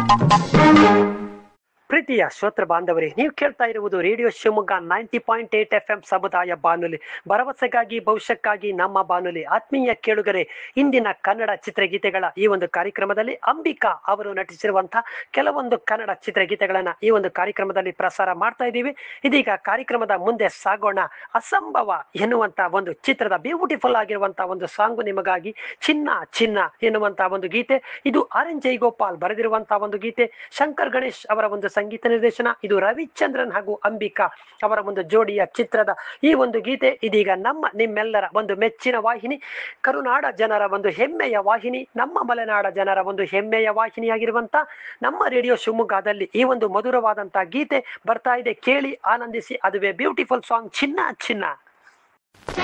ಪ್ರೀತಿಯ ಶ್ರೋತೃ ಬಾಂಧವರೇ ನೀವು ಕೇಳ್ತಾ ಇರುವುದು radio Shivamogga ninety point eight F M ಸಮುದಾಯ ಬಾನುಲಿ ಭರವಸೆಗಾಗಿ ಭವಿಷ್ಯಕ್ಕಾಗಿ ನಮ್ಮ ಬಾನುಲಿ ಆತ್ಮೀಯ ಕೇಳುಗರೆ ಇಂದಿನ ಕನ್ನಡ ಚಿತ್ರಗೀತೆಗಳ ಈ ಒಂದು ಕಾರ್ಯಕ್ರಮದಲ್ಲಿ ಅಂಬಿಕಾ ಅವರು ನಟಿಸಿರುವಂತಹ ಕೆಲವೊಂದು ಕನ್ನಡ ಚಿತ್ರಗೀತೆಗಳನ್ನ ಈ ಒಂದು ಕಾರ್ಯಕ್ರಮದಲ್ಲಿ ಪ್ರಸಾರ ಮಾಡ್ತಾ ಇದ್ದೀವಿ ಇದೀಗ ಕಾರ್ಯಕ್ರಮದ ಮುಂದೆ ಸಾಗೋಣ ಅಸಂಭವ ಎನ್ನುವಂತ ಒಂದು ಚಿತ್ರದ ಬ್ಯೂಟಿಫುಲ್ ಆಗಿರುವಂತಹ ಒಂದು ಸಾಂಗು ನಿಮಗಾಗಿ ಚಿನ್ನ ಚಿನ್ನ ಎನ್ನುವಂತಹ ಒಂದು ಗೀತೆ ಇದು ಆರ್ ಎನ್ ಜೈಗೋಪಾಲ್ ಬರೆದಿರುವಂತಹ ಒಂದು ಗೀತೆ ಶಂಕರ್ ಗಣೇಶ್ ಅವರ ಒಂದು ಸಂಗೀತ ನಿರ್ದೇಶನ ಇದು ರವಿಚಂದ್ರನ್ ಹಾಗೂ ಅಂಬಿಕಾ ಅವರ ಒಂದು ಜೋಡಿಯ ಚಿತ್ರದ ಈ ಒಂದು ಗೀತೆ ಇದೀಗ ನಮ್ಮ ನಿಮ್ಮೆಲ್ಲರ ಒಂದು ಮೆಚ್ಚಿನ ವಾಹಿನಿ ಕರುನಾಡ ಜನರ ಒಂದು ಹೆಮ್ಮೆಯ ವಾಹಿನಿ ನಮ್ಮ ಮಲೆನಾಡ ಜನರ ಒಂದು ಹೆಮ್ಮೆಯ ವಾಹಿನಿಯಾಗಿರುವಂತ ನಮ್ಮ ರೇಡಿಯೋ ಶಿವಮೊಗ್ಗದಲ್ಲಿ ಈ ಒಂದು ಮಧುರವಾದಂತಹ ಗೀತೆ ಬರ್ತಾ ಇದೆ ಕೇಳಿ ಆನಂದಿಸಿ ಅದುವೇ ಬ್ಯೂಟಿಫುಲ್ ಸಾಂಗ್ ಚಿನ್ನ ಚಿನ್ನ